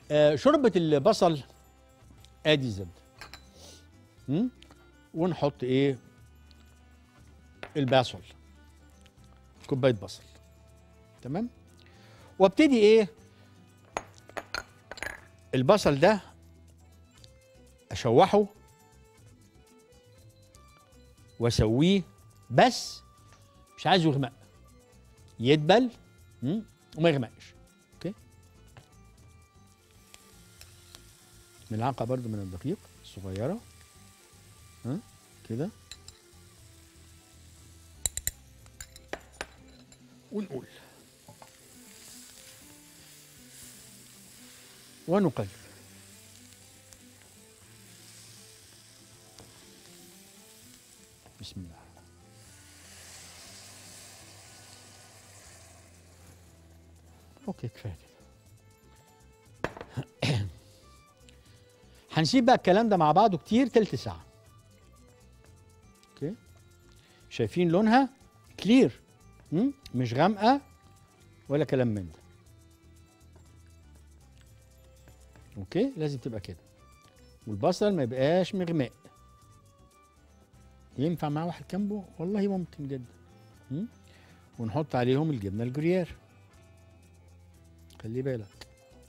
آه شوربه البصل ادي الزبده مم؟ ونحط ايه البصل كوبايه بصل تمام وابتدي ايه البصل ده اشوحه واسويه بس مش عايزه يغمق يدبل مم، وما يغمقش اوكي ملعقه برضو من الدقيق الصغيره ها كده ونقول ونقلب بسم الله اوكي كفايه كده هنسيب بقى الكلام ده مع بعضه كتير تلت ساعه اوكي شايفين لونها كلير مم؟ مش غامقه ولا كلام من ده اوكي لازم تبقى كده والبصل ما يبقاش مغماء ينفع مع واحد جنبه والله ممكن جدا مم؟ ونحط عليهم الجبنه الجريير خلي بالك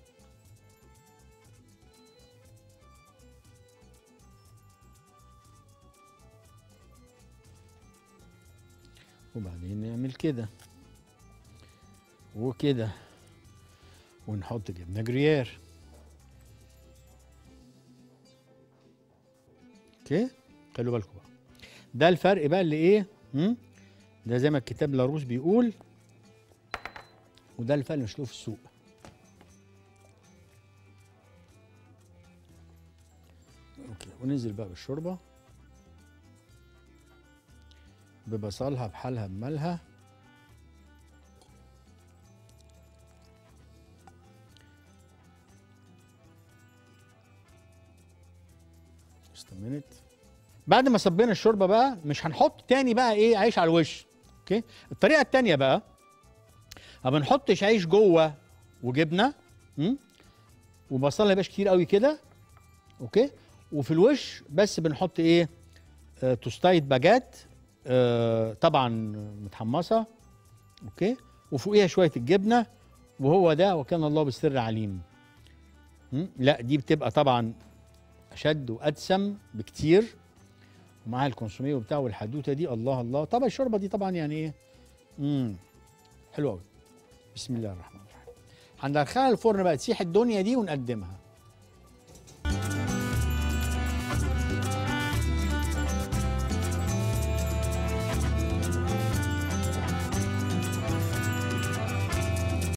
وبعدين نعمل كده وكده ونحط جبنه جريير اوكي خلوا بالكم بقى ده الفرق بقى اللي ايه هم؟ ده زي ما الكتاب لاروس بيقول وده الفرق اللي مشلوه في السوق اوكي وننزل بقى بالشوربه ببصلها بحالها بمالها just a minute بعد ما صبينا الشوربه بقى مش هنحط تاني بقى ايه عيش على الوش اوكي الطريقه التانيه بقى ما بنحطش عيش جوه وجبنه م? وبصلها يبقاش كتير قوي كده اوكي وفي الوش بس بنحط ايه آه توستايه باجات آه طبعا متحمصه اوكي وفوقيها شويه الجبنه وهو ده وكان الله بالسر عليم م? لا دي بتبقى طبعا اشد وادسم بكتير ومعاها الكونسوميه وبتاع والحدوته دي الله الله طبعا الشوربه دي طبعا يعني ايه امم حلوه قوي بسم الله الرحمن الرحيم هندخلها الفرن بقى تسيح الدنيا دي ونقدمها